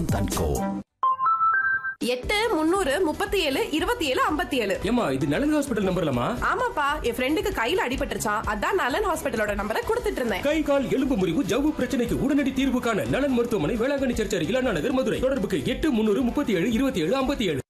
Vasanth and கோ எட்டு முந்நூறு முப்பத்தி ஏழு இருபத்தி ஏழு ஐம்பத்தி ஏழு ஏமா இது நலன் ஹாஸ்பிட்டல் நம்பர்லமா ஆமாப்பா என் ஃப்ரெண்டுக்கு கையில அடிபட்டுருச்சான் அதான் நலன் ஹாஸ்பிட்டலோட நம்பரை கொடுத்துட்டு இருந்தேன் கை கால் எலும்பு முறிவு ஜவ்வு பிரச்சனைக்கு உடனடி தீர்வு காண நலன் மருத்துவமனை வேளாங்கண்ணி சர்ச் அருகில் அண்ணா நகர் மதுரை தொடர்புக்கு எட்டு முன்னூறு முப்பத்தி ஏழு இருபத்தி ஏழு ஐம்பத்தி ஏழு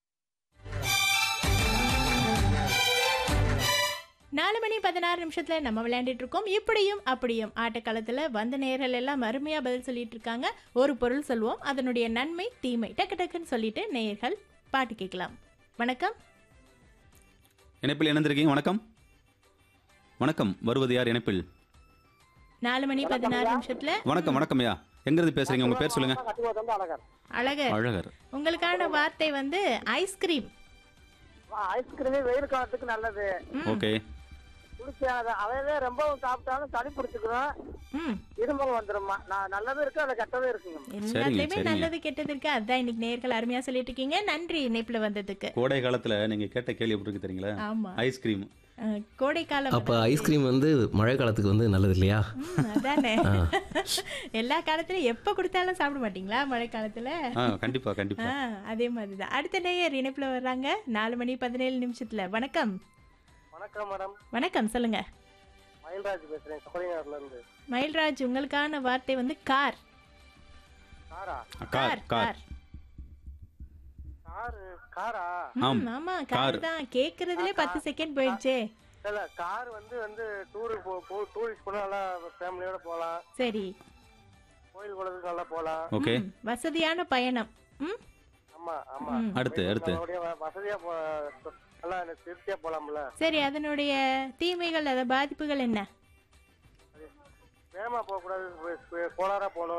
நாலு மணி பதினாறு நிமிஷத்துல நம்ம விளையாண்டுட்டு இருக்கோம் இப்படியும் அப்படியும் ஆட்டக்காலத்துல வந்த நேர்கள் எல்லாம் அருமையா பதில் சொல்லிட்டு இருக்காங்க ஒரு பொருள் சொல்லுவோம் அதனுடைய நன்மை தீமை டக்கு டக்குன்னு சொல்லிட்டு நேயர்கள் பாட்டு கேட்கலாம் வணக்கம் இணைப்பில் இணைந்திருக்கீங்க வணக்கம் வணக்கம் வருவது யார் இணைப்பில் நாலு மணி பதினாறு நிமிஷத்துல வணக்கம் வணக்கம் ஐயா எங்கிருந்து பேசுறீங்க உங்க பேர் சொல்லுங்க அழகர் அழகர் உங்களுக்கான வார்த்தை வந்து ஐஸ்கிரீம் ஐஸ்கிரீமே வெயில் காலத்துக்கு நல்லது ஓகே குளிர்ச்சியானது அதையவே ரொம்பவும் சாப்பிட்டாலும் சளி பிடிச்சிக்கிறோம் ம் இருமல் வந்துருமா நான் நல்லதும் இருக்கு அது கெட்டதும் இருக்குங்க எல்லாத்துலயுமே சரிங்க. நல்லது கெட்டது இருக்கு அதான் இன்னைக்கு நேர்கள் அருமையா சொல்லிட்டு இருக்கீங்க நன்றி இணைப்புல வந்ததுக்கு கோடை காலத்துல நீங்க கேட்ட கேள்வி எப்படி இருக்கு தெரியுங்களா ஆமா ஐஸ்கிரீம் அஹ், கோடைக்காலம் அப்ப ஐஸ்கிரீம் வந்து மழை காலத்துக்கு வந்து நல்லது இல்லையா ம், அதானே எல்லா காலத்துலயும் எப்ப கொடுத்தாலும் சாப்பிட மாட்டீங்களா மழை காலத்துல ஆ கண்டிப்பா கண்டிப்பா ஆ, அதே மாதிரிதான் அடுத்த நேயர் இணைப்புல வர்றாங்க நாலு மணி பதினேழு நிமிஷத்துல வணக்கம் வணக்கம் மேடம் வணக்கம் சொல்லுங்க மயில்ராஜ் பேசுறேன் சபரிநகர்ல இருந்து மயில்ராஜ் உங்களுக்கான வார்த்தை வந்து கார் காரா கார் கார் காரு காரா ம், ஆம். ஆமா கார். கார் தான் கேக்குறதுலே பத்து செகண்ட் போயிடுச்சே இல்ல கார் வந்து வந்து டூருக்கு போ போ டூரிஸ்ட் போனா நல்லா ஃபேமிலியோட போகலாம் சரி கோயில் குளத்துக்கு நல்லா போகலாம் ஓகே ம், வசதியான பயணம் ம் ஆமா ஆமா ம். அடுத்து அடுத்து நல்லபடியா வ- வசதியா போ- நல்லா திருப்தியா போலாம்ல சரி அதனுடைய தீமைகள் அத பாதிப்புகள் என்ன வேகமா போக கூடாது கோளாரா போகணும்